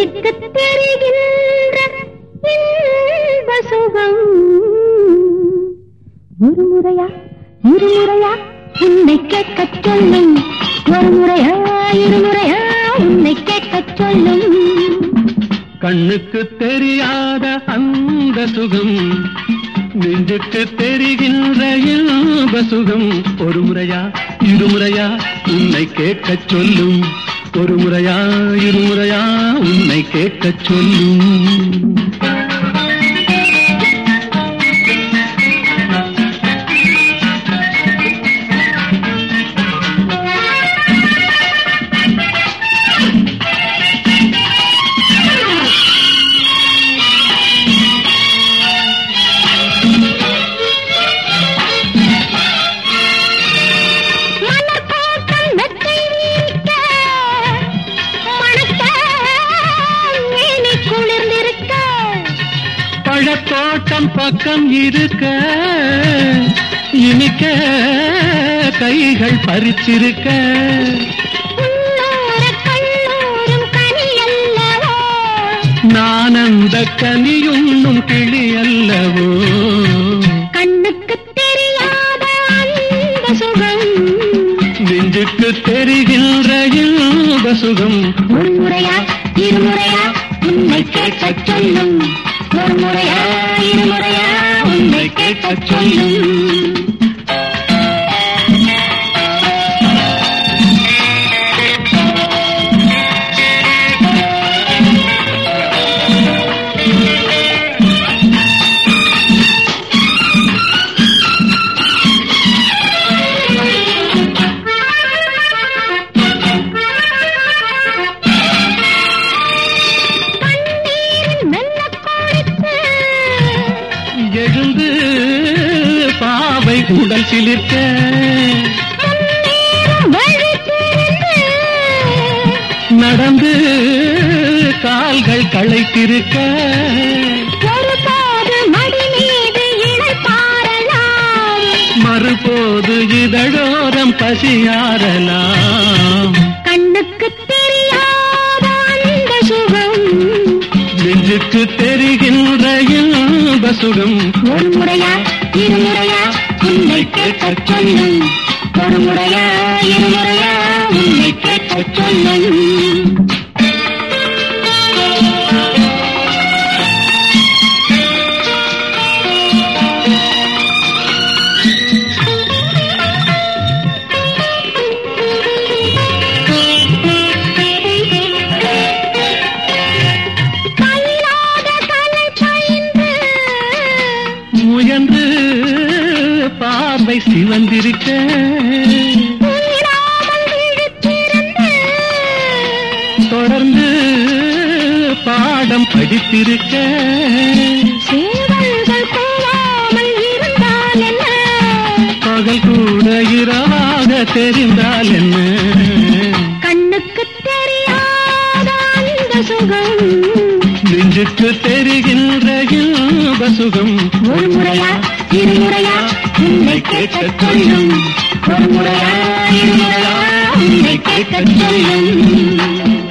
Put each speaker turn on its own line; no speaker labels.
நெஞ்சுக்கு தெரிகின்ற இன்ப சுகம் ஒரு முறையா இருமுறையா உன்னை கேட்கச் சொல்லும் ஒரு முறையா இருமுறையா உன்னை கேட்கச் சொல்லும்
கண்ணுக்கு தெரியாத அந்த சுகம் நெஞ்சுக்கு தெரிகின்ற இன்ப சுகம் ஒரு முறையா இருமுறையா உன்னை கேட்கச் சொல்லும் ஒரு முறையா இருமுறையா உன்னை கேட்கச் சொல்லும்
மலர் தோட்டம் மெத்தை நீக்க, மணக்க, மேனி குளிர்ந்திருக்க,
பழத்தோட்டம் பக்கம் இருக்க இனிக்க கைகள் பறிச்சிருக்க
உள்ளூர கல்லூரும் கனி அல்லவோ,
நான் அந்த கனியுண்ணும் கிளி அல்லவோ
கண்ணுக்குத் தெரியாத அந்த சுகம்
நெஞ்சுக்கு தெரிகின்ற இன்ப சுகம்
ஒரு முறையா இருமுறையா உன்னை கேட்கச் சொல்லும் ஒரு முறையா இருமுறையா உன்னை கேட்கச் சொல்லும் கண்ணீரில் மெல்லக் குளித்து,
எழுந்து பாவை உடல் சிலிர்க்க
முன்னேறும் வழி தெரிந்து,
நடந்து கால்கள் களைத்திருக்க
ஒருபோது மடி மீது இளைப்பாறலாம்.
மறுபோது இதழோரம் பசியாரலாம்
கண்ணுக்குத் தெரியாத அந்த சுகம்
நெஞ்சுக்கு தெரிகின்ற இன்ப சுகம்
ஒரு முறையா இருமுறையா உன்னை கேட்கச் சொல்லும் ஒரு முறையா இருமுறையா உன்னை கேட்கச் சொல்லும் பயிலாத கலை பயின்று
முயன்று பார்வை சிவந்திருக்க
தீராமல் விழித்திருந்து
தொடர்ந்து பாடம் படித்திருக்க
சேவல்கள் கூவாமல் இருந்தால் என்ன
பகல் கூட இரவாக தெரிந்தால் என்ன
கண்ணுக்குத் தெரியாத அந்த சுகம்
நெஞ்சுக்கு தெரிகின்ற இன்ப சுகம்
ஒரு முறையா இருமுறையா உன்னை கேட்கச் சொல்லும் ஒரு முறையா இருமுறையா உன்னை கேட்கச் சொல்லும்